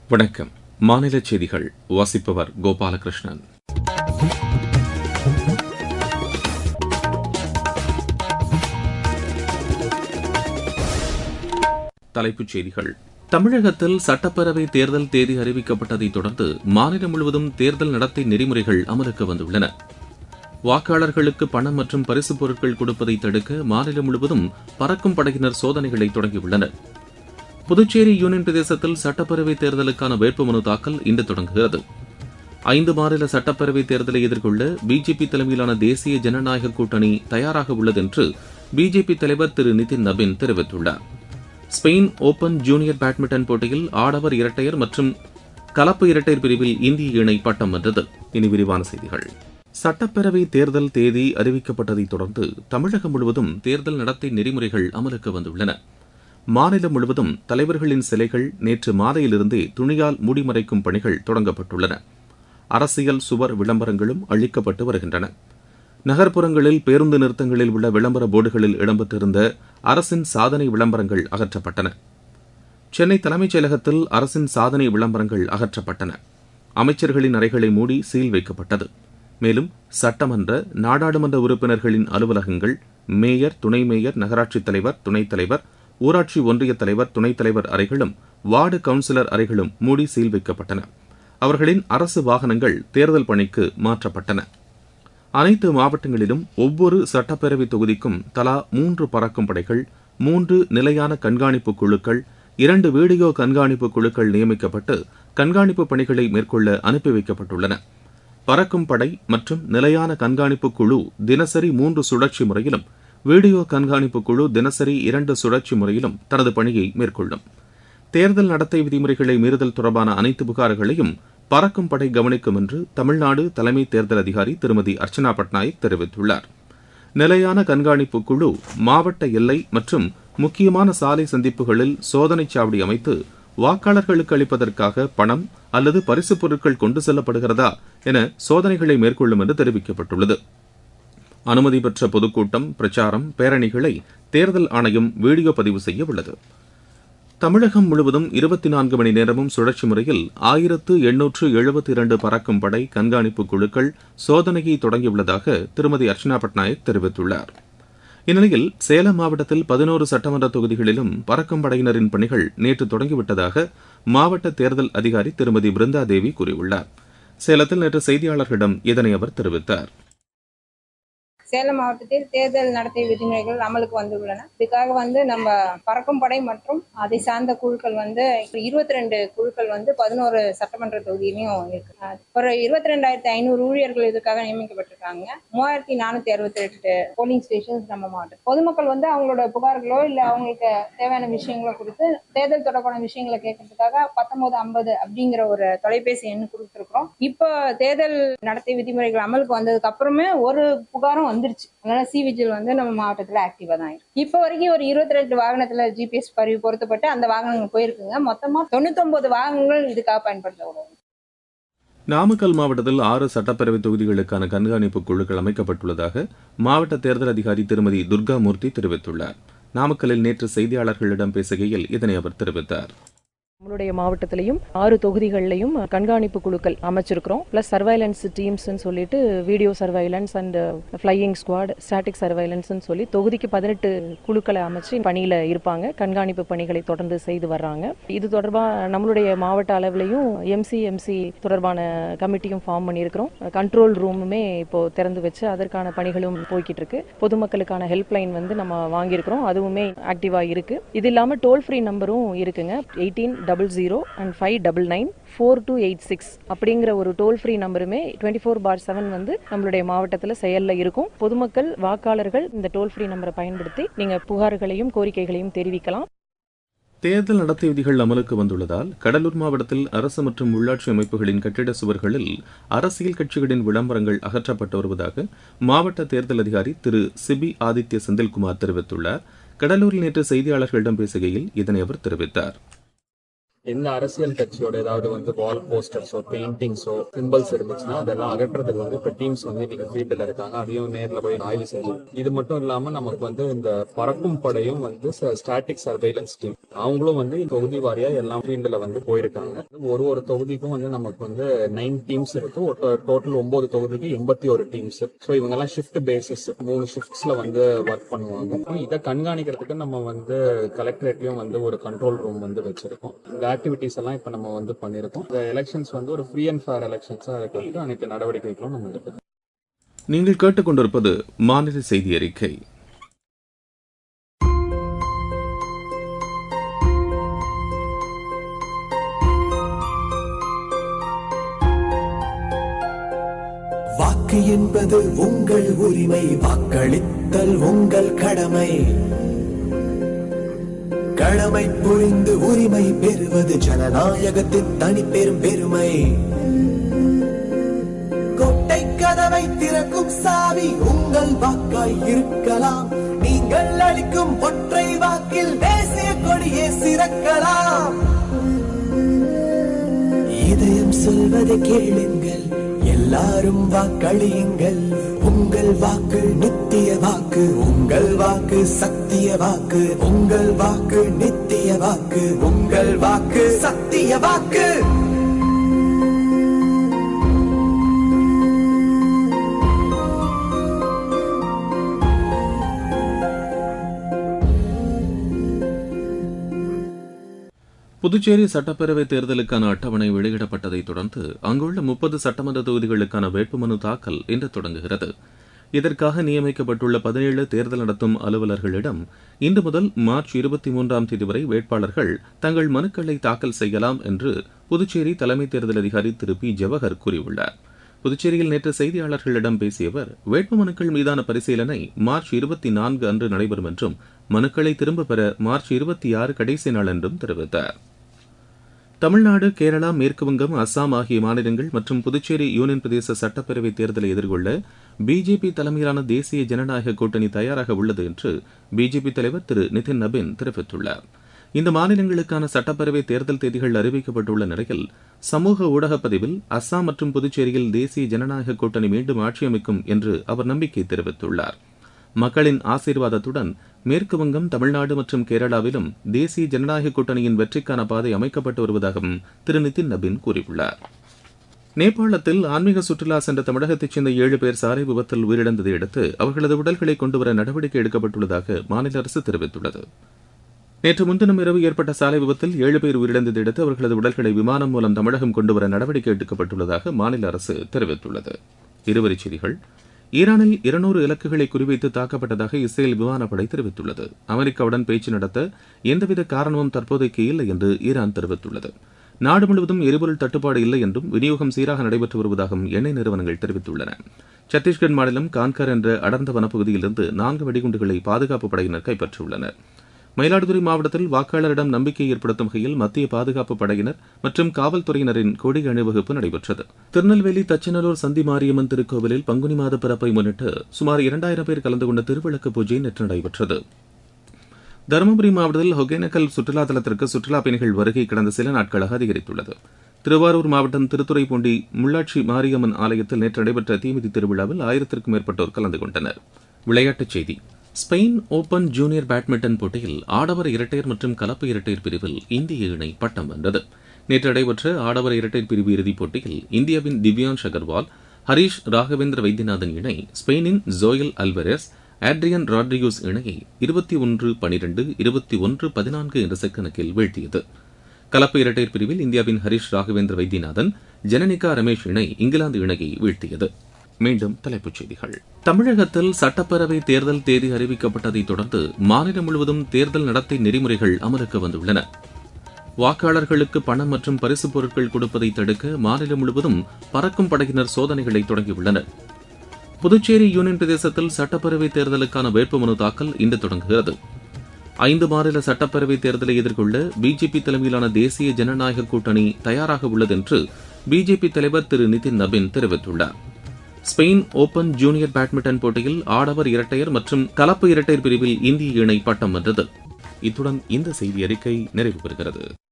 வணக்கம் மாநில செய்திகள் வாசிப்பவர் கோபாலகிருஷ்ணன் தலைப்புச் செய்திகள் தமிழகத்தில் சட்டப்பேரவை தேர்தல் தேதி அறிவிக்கப்பட்டதை தொடர்ந்து மாநிலம் முழுவதும் தேர்தல் நடத்தை நெறிமுறைகள் அமலுக்கு வந்துள்ளன வாக்காளர்களுக்கு பணம் மற்றும் பரிசுப் பொருட்கள் கொடுப்பதை தடுக்க மாநிலம் முழுவதும் பறக்கும் படையினர் சோதனைகளை தொடங்கியுள்ளனர் புதுச்சேரி யூனியன் பிரதேசத்தில் சட்டப்பேரவை தேர்தலுக்கான வேட்புமனு தாக்கல் இன்று தொடங்குகிறது ஐந்து மாநில சட்டப்பேரவை தேர்தலை எதிர்கொள்ள பிஜேபி தலைமையிலான தேசிய ஜனநாயக கூட்டணி தயாராக உள்ளது என்று பிஜேபி தலைவர் திரு நிதின் நபின் தெரிவித்துள்ளார் ஸ்பெயின் ஓபன் ஜூனியர் பேட்மிண்டன் போட்டியில் ஆடவர் இரட்டையர் மற்றும் கலப்பு இரட்டையர் பிரிவில் இந்திய இணை பட்டம் வென்றது இனி விரிவான செய்திகள் சட்டப்பேரவை தேர்தல் தேதி அறிவிக்கப்பட்டதைத் தொடர்ந்து தமிழகம் முழுவதும் தேர்தல் நடத்தை நெறிமுறைகள் அமலுக்கு வந்துள்ளன மாநிலம் முழுவதும் தலைவர்களின் சிலைகள் நேற்று மாலையிலிருந்தே துணியால் மூடிமறைக்கும் பணிகள் தொடங்கப்பட்டுள்ளன அரசியல் சுவர் விளம்பரங்களும் அளிக்கப்பட்டு வருகின்றன நகர்ப்புறங்களில் பேருந்து நிறுத்தங்களில் உள்ள விளம்பர போர்டுகளில் இடம்பெற்றிருந்த அரசின் சாதனை விளம்பரங்கள் அகற்றப்பட்டன சென்னை தலைமைச் செயலகத்தில் அரசின் சாதனை விளம்பரங்கள் அகற்றப்பட்டன அமைச்சர்களின் அறைகளை மூடி சீல் வைக்கப்பட்டது மேலும் சட்டமன்ற நாடாளுமன்ற உறுப்பினர்களின் அலுவலகங்கள் மேயர் துணை மேயர் நகராட்சித் தலைவர் துணைத் தலைவர் ஊராட்சி ஒன்றிய தலைவர் துணைத் தலைவர் அறைகளும் வார்டு கவுன்சிலர் அறைகளும் மூடி சீல் வைக்கப்பட்டன அவர்களின் அரசு வாகனங்கள் தேர்தல் பணிக்கு மாற்றப்பட்டன அனைத்து மாவட்டங்களிலும் ஒவ்வொரு சட்டப்பேரவை தொகுதிக்கும் தலா மூன்று பறக்கும் படைகள் மூன்று நிலையான கண்காணிப்பு குழுக்கள் இரண்டு வீடியோ கண்காணிப்பு குழுக்கள் நியமிக்கப்பட்டு கண்காணிப்பு பணிகளை மேற்கொள்ள அனுப்பி வைக்கப்பட்டுள்ளன பறக்கும் படை மற்றும் நிலையான கண்காணிப்பு குழு தினசரி மூன்று சுழற்சி முறையிலும் வீடியோ கண்காணிப்பு குழு தினசரி இரண்டு சுழற்சி முறையிலும் தனது பணியை மேற்கொள்ளும் தேர்தல் நடத்தை விதிமுறைகளை மீறுதல் தொடர்பான அனைத்து புகார்களையும் பறக்கும் படை கவனிக்கும் என்று தமிழ்நாடு தலைமை தேர்தல் அதிகாரி திருமதி அர்ச்சனா பட்நாயக் தெரிவித்துள்ளார் நிலையான கண்காணிப்பு குழு மாவட்ட எல்லை மற்றும் முக்கியமான சாலை சந்திப்புகளில் சோதனைச் சாவடி அமைத்து வாக்காளர்களுக்கு அளிப்பதற்காக பணம் அல்லது பரிசுப் பொருட்கள் கொண்டு செல்லப்படுகிறதா என சோதனைகளை மேற்கொள்ளும் என்று தெரிவிக்கப்பட்டுள்ளது அனுமதி பெற்ற பொதுக்கூட்டம் பிரச்சாரம் பேரணிகளை தேர்தல் ஆணையம் வீடியோ பதிவு செய்ய உள்ளது தமிழகம் முழுவதும் இருபத்தி நான்கு மணி நேரமும் சுழற்சி முறையில் ஆயிரத்து எண்ணூற்று எழுபத்தி இரண்டு பறக்கும் படை கண்காணிப்பு குழுக்கள் சோதனையை தொடங்கியுள்ளதாக திருமதி அர்ச்சனா பட்நாயக் தெரிவித்துள்ளார் இந்நிலையில் சேலம் மாவட்டத்தில் பதினோரு சட்டமன்ற தொகுதிகளிலும் பறக்கும் படையினரின் பணிகள் நேற்று தொடங்கிவிட்டதாக மாவட்ட தேர்தல் அதிகாரி திருமதி பிருந்தா தேவி கூறியுள்ளார் சேலத்தில் நேற்று செய்தியாளர்களிடம் இதனை அவர் தெரிவித்தார் சேலம் மாவட்டத்தில் தேர்தல் நடத்தை விதிமுறைகள் அமலுக்கு வந்துள்ளன இதுக்காக வந்து நம்ம பறக்கும் படை மற்றும் அதை சார்ந்த குழுக்கள் வந்து இருபத்தி ரெண்டு குழுக்கள் வந்து பதினோரு சட்டமன்ற தொகுதியிலையும் இருக்கு ஒரு இருபத்தி ரெண்டாயிரத்தி ஐநூறு ஊழியர்கள் இதுக்காக நியமிக்கப்பட்டிருக்காங்க மூவாயிரத்தி நானூத்தி அறுபத்தி எட்டு போலிங் ஸ்டேஷன்ஸ் நம்ம மாவட்டம் பொதுமக்கள் வந்து அவங்களோட புகார்களோ இல்ல அவங்களுக்கு தேவையான விஷயங்களோ குறித்து தேர்தல் தொடர்பான விஷயங்களை கேட்கறதுக்காக பத்தொன்பது ஐம்பது அப்படிங்கிற ஒரு தொலைபேசி எண் கொடுத்துருக்கோம் இப்போ தேர்தல் நடத்தை விதிமுறைகள் அமலுக்கு வந்ததுக்கு அப்புறமே ஒரு புகாரும் வந்துருச்சு அதனால சி விஜில் வந்து நம்ம மாவட்டத்தில் ஆக்டிவாக தான் இருக்கு இப்போ வரைக்கும் ஒரு இருபத்தி ரெண்டு வாகனத்தில் ஜிபிஎஸ் பதிவு பொருத்தப்பட்டு அந்த வாகனங்கள் போயிருக்குங்க மொத்தமாக தொண்ணூத்தொன்பது வாகனங்கள் இதுக்காக பயன்படுத்த நாமக்கல் மாவட்டத்தில் ஆறு சட்டப்பேரவை தொகுதிகளுக்கான கண்காணிப்பு குழுக்கள் அமைக்கப்பட்டுள்ளதாக மாவட்ட தேர்தல் அதிகாரி திருமதி துர்காமூர்த்தி தெரிவித்துள்ளார் நாமக்கல்லில் நேற்று செய்தியாளர்களிடம் பேசுகையில் இதனை அவர் தெரிவித்தார் நம்மளுடைய மாவட்டத்திலையும் ஆறு தொகுதிகளிலையும் கண்காணிப்பு குழுக்கள் அமைச்சிருக்கிறோம் பிளஸ் சர்வைலன்ஸ் டீம்ஸ் சொல்லிட்டு video surveillance and flying squad static surveillance சொல்லி தொகுதிக்கு பதினெட்டு குழுக்களை அமைச்சு பணியில இருப்பாங்க கண்காணிப்பு பணிகளை தொடர்ந்து செய்து வர்றாங்க இது தொடர்பாக நம்மளுடைய மாவட்ட அளவிலையும் எம்சி எம்சி தொடர்பான கமிட்டியும் ஃபார்ம் பண்ணியிருக்கிறோம் கண்ட்ரோல் ரூமுமே இப்போ திறந்து வச்சு அதற்கான பணிகளும் போய்கிட்டு இருக்கு பொதுமக்களுக்கான ஹெல்ப்லைன் வந்து நம்ம வாங்கியிருக்கிறோம் அதுவுமே ஆக்டிவா இருக்கு இது இல்லாமல் டோல் ஃப்ரீ நம்பரும் இருக்குங்க eighteen double zero and five double nine four two eight six அப்படிங்கிற ஒரு டோல் ஃப்ரீ நம்பருமே டுவெண்ட்டி ஃபோர் பார் செவன் வந்து நம்மளுடைய மாவட்டத்தில் செயலில் இருக்கும் பொதுமக்கள் வாக்காளர்கள் இந்த டோல் ஃப்ரீ நம்பரை பயன்படுத்தி நீங்கள் புகார்களையும் கோரிக்கைகளையும் தெரிவிக்கலாம் தேர்தல் நடத்தை விதிகள் அமலுக்கு வந்துள்ளதால் கடலூர் மாவட்டத்தில் அரசு மற்றும் உள்ளாட்சி அமைப்புகளின் கட்டிட சுவர்களில் அரசியல் கட்சிகளின் விளம்பரங்கள் அகற்றப்பட்டு வருவதாக மாவட்ட தேர்தல் அதிகாரி திரு சிபி ஆதித்ய செந்தில்குமார் தெரிவித்துள்ளார் கடலூரில் நேற்று செய்தியாளர்களிடம் பேசுகையில் இதனை அவர் தெரிவித்தார் எந்த அரசியல் கட்சியோட ஏதாவது வந்து வால் போஸ்டர்ஸோ பெயிண்டிங்ஸோ சிம்பிள்ஸ் இருந்துச்சுன்னா அதெல்லாம் அகற்றதுக்கு வந்து இப்ப டீம்ஸ் வந்து இன்னைக்கு ஃபீல்டில் இருக்காங்க அதையும் நேர்ல போய் ஆய்வு செஞ்சு இது மட்டும் இல்லாம நமக்கு வந்து இந்த பறக்கும் படையும் வந்து ஸ்டாட்டிக் சர்வைலன்ஸ் டீம் அவங்களும் வந்து தொகுதி வாரியா எல்லாம் ஃபீல்டில் வந்து போயிருக்காங்க ஒரு ஒரு தொகுதிக்கும் வந்து நமக்கு வந்து நைன் டீம்ஸ் இருக்கு டோட்டல் ஒன்பது தொகுதிக்கு எண்பத்தி ஒரு டீம்ஸ் ஸோ இவங்கெல்லாம் ஷிஃப்ட் பேசிஸ் மூணு ஷிஃப்ட்ஸ்ல வந்து ஒர்க் பண்ணுவாங்க இதை கண்காணிக்கிறதுக்கு நம்ம வந்து கலெக்டரேட்லயும் வந்து ஒரு கண்ட்ரோல் ரூம் வந்து வச்சிருக்கோம் இந்த ஆக்டிவிட்டிஸ் எல்லாம் இப்ப நம்ம வந்து பண்ணிருக்கோம் இந்த எலெக்ஷன்ஸ் வந்து ஒரு ஃப்ரீ அண்ட் ஃபேர் எலெக்ஷன்ஸா இருக்கிறதுக்கு அனைத்து நடவடிக்கைகளும் நம்ம எடுக்கிறோம் நீங்கள் கேட்டுக்கொண்டிருப்பது மாநில செய்தி அறிக்கை வாக்கு என்பது உங்கள் உரிமை வாக்களித்தல் உங்கள் கடமை கடமை புரிந்து உரிமை பெறுவது ஜனநாயகத்தின் தனி பெரும் பெருமை கொட்டை கதவை திறக்கும் சாவி உங்கள் வாக்காய் இருக்கலாம் நீங்கள் அளிக்கும் ஒற்றை வாக்கில் தேசிய கொடியே சிறக்கலாம் இதயம் சொல்வதை கேளுங்கள் எல்லாரும் வாக்களியுங்கள் உங்கள் வாக்கு நித்திய வாக்கு உங்கள் வாக்கு சத்திய வாக்கு உங்கள் வாக்கு நித்திய வாக்கு உங்கள் வாக்கு சத்திய வாக்கு புதுச்சேரி சட்டப்பேரவை தேர்தலுக்கான அட்டவணை வெளியிடப்பட்டதைத் தொடர்ந்து அங்குள்ள முப்பது சட்டமன்ற தொகுதிகளுக்கான வேட்புமனு தாக்கல் இன்று தொடங்குகிறது இதற்காக நியமிக்கப்பட்டுள்ள பதினேழு தேர்தல் நடத்தும் அலுவலர்களிடம் இன்று முதல் மார்ச் இருபத்தி மூன்றாம் தேதி வரை வேட்பாளர்கள் தங்கள் மனுக்களை தாக்கல் செய்யலாம் என்று புதுச்சேரி தலைமை தேர்தல் அதிகாரி திரு பி ஜவஹர் கூறியுள்ளார் புதுச்சேரியில் நேற்று செய்தியாளர்களிடம் பேசிய அவர் வேட்புமனுக்கள் மீதான பரிசீலனை மார்ச் இருபத்தி நான்கு அன்று நடைபெறும் என்றும் மனுக்களை திரும்பப் பெற மார்ச் இருபத்தி ஆறு கடைசி நாள் என்றும் தெரிவித்தார் தமிழ்நாடு கேரளா மேற்குவங்கம் அஸ்ஸாம் ஆகிய மாநிலங்கள் மற்றும் புதுச்சேரி யூனியன் பிரதேச சட்டப்பேரவை தேர்தலை எதிர்கொள்ள பிஜேபி தலைமையிலான தேசிய ஜனநாயக கூட்டணி தயாராக உள்ளது என்று பிஜேபி தலைவர் திரு நிதின் நபின் தெரிவித்துள்ளார் இந்த மாநிலங்களுக்கான சட்டப்பேரவை தேர்தல் தேதிகள் அறிவிக்கப்பட்டுள்ள நிலையில் சமூக ஊடகப் பதிவில் அஸ்ஸாம் மற்றும் புதுச்சேரியில் தேசிய ஜனநாயக கூட்டணி மீண்டும் ஆட்சியமைக்கும் என்று அவர் நம்பிக்கை தெரிவித்துள்ளார் மக்களின் ஆசீர்வாதத்துடன் மேற்கு வங்கம் தமிழ்நாடு மற்றும் கேரளாவிலும் தேசிய ஜனநாயக கூட்டணியின் வெற்றிக்கான பாதை அமைக்கப்பட்டு வருவதாகவும் திரு நிதின் நபின் கூறியுள்ளார் நேபாளத்தில் ஆன்மீக சுற்றுலா சென்ற தமிழகத்தைச் சேர்ந்த ஏழு பேர் சாலை விபத்தில் உயிரிழந்ததை அடுத்து அவர்களது உடல்களை கொண்டுவர நடவடிக்கை எடுக்கப்பட்டுள்ளதாக மாநில அரசு தெரிவித்துள்ளது நேற்று முன்தினம் இரவு ஏற்பட்ட சாலை விபத்தில் ஏழு பேர் உயிரிழந்ததை அடுத்து அவர்களது உடல்களை விமானம் மூலம் தமிழகம் கொண்டுவர நடவடிக்கை எடுக்கப்பட்டுள்ளதாக மாநில அரசு தெரிவித்துள்ளது இருவரிச் செய்திகள் ஈரானில் இருநூறு இலக்குகளை குறிவைத்து தாக்கப்பட்டதாக இஸ்ரேல் விமானப்படை தெரிவித்துள்ளது அமெரிக்காவுடன் பேச்சு நடத்த எந்தவித காரணமும் தற்போதைக்கு இல்லை என்று ஈரான் தெரிவித்துள்ளது நாடு முழுவதும் எரிபொருள் தட்டுப்பாடு இல்லை என்றும் விநியோகம் சீராக நடைபெற்று வருவதாகவும் எண்ணெய் நிறுவனங்கள் தெரிவித்துள்ளன சத்தீஸ்கர் மாநிலம் கான்கர் என்ற அடர்ந்த வனப்பகுதியிலிருந்து நான்கு வெடிகுண்டுகளை பாதுகாப்பு படையினர் கைப்பற்றியுள்ளனர் மயிலாடுதுறை மாவட்டத்தில் வாக்காளரிடம் நம்பிக்கை ஏற்படுத்தும் வகையில் மத்திய பாதுகாப்பு படையினர் மற்றும் காவல்துறையினரின் கொடி அணிவகுப்பு நடைபெற்றது திருநெல்வேலி தச்சநல்லூர் சந்தி மாரியம்மன் திருக்கோவிலில் பங்குனி மாத பிறப்பை முன்னிட்டு சுமார் இரண்டாயிரம் பேர் கலந்து கொண்ட திருவிளக்கு பூஜை நேற்று நடைபெற்றது தருமபுரி மாவட்டத்தில் ஒகேனக்கல் சுற்றுலா தலத்திற்கு சுற்றுலா பயணிகள் வருகை கடந்த சில நாட்களாக அதிகரித்துள்ளது திருவாரூர் மாவட்டம் திருத்துறைப்பூண்டி முள்ளாட்சி மாரியம்மன் ஆலயத்தில் நேற்று நடைபெற்ற தீமிதி திருவிழாவில் ஆயிரத்திற்கும் மேற்பட்டோர் கலந்து கொண்டனர் விளையாட்டுச் செய்தி ஸ்பெயின் ஓபன் ஜூனியர் பேட்மிண்டன் போட்டியில் ஆடவர் இரட்டையர் மற்றும் கலப்பு இரட்டையர் பிரிவில் இந்திய இணை பட்டம் வென்றது நேற்று நடைபெற்ற ஆடவர் இரட்டையர் பிரிவு இறுதிப் போட்டியில் இந்தியாவின் திவ்யான்ஷ் அகர்வால் ஹரீஷ் ராகவேந்திர வைத்தியநாதன் இணை ஸ்பெயினின் ஜோயல் அல்வரேஸ் ஆட்ரியன் ராட்ரிகோஸ் இணையை இருபத்தி ஒன்று பனிரெண்டு இருபத்தி ஒன்று பதினான்கு என்ற செட் கணக்கில் வீழ்த்தியது கலப்பு இரட்டையர் பிரிவில் இந்தியாவின் ஹரீஷ் ராகவேந்திர வைத்தியநாதன் ஜனனிகா ரமேஷ் இணை இங்கிலாந்து இணையை வீழ்த்தியது மீண்டும் தலைப்புச் செய்திகள் தமிழகத்தில் சட்டப்பேரவை தேர்தல் தேதி அறிவிக்கப்பட்டதைத் தொடர்ந்து மாநிலம் முழுவதும் தேர்தல் நடத்தை நெறிமுறைகள் அமலுக்கு வந்துள்ளன வாக்காளர்களுக்கு பணம் மற்றும் பரிசுப் பொருட்கள் கொடுப்பதை தடுக்க மாநிலம் முழுவதும் பறக்கும் படையினர் சோதனைகளை தொடங்கியுள்ளனர் புதுச்சேரி யூனியன் பிரதேசத்தில் சட்டப்பேரவை தேர்தலுக்கான வேட்புமனு தாக்கல் இன்று தொடங்குகிறது ஐந்து மாநில சட்டப்பேரவை தேர்தலை எதிர்கொள்ள பிஜேபி தலைமையிலான தேசிய ஜனநாயக கூட்டணி தயாராக உள்ளது என்று பிஜேபி தலைவர் திரு நிதின் நபின் தெரிவித்துள்ளார் ஸ்பெயின் ஓபன் ஜூனியர் பேட்மிண்டன் போட்டியில் ஆடவர் இரட்டையர் மற்றும் கலப்பு இரட்டையர் பிரிவில் இந்திய இணை பட்டம் வென்றது இத்துடன் இந்த செய்தி அறிக்கை நிறைவு பெறுகிறது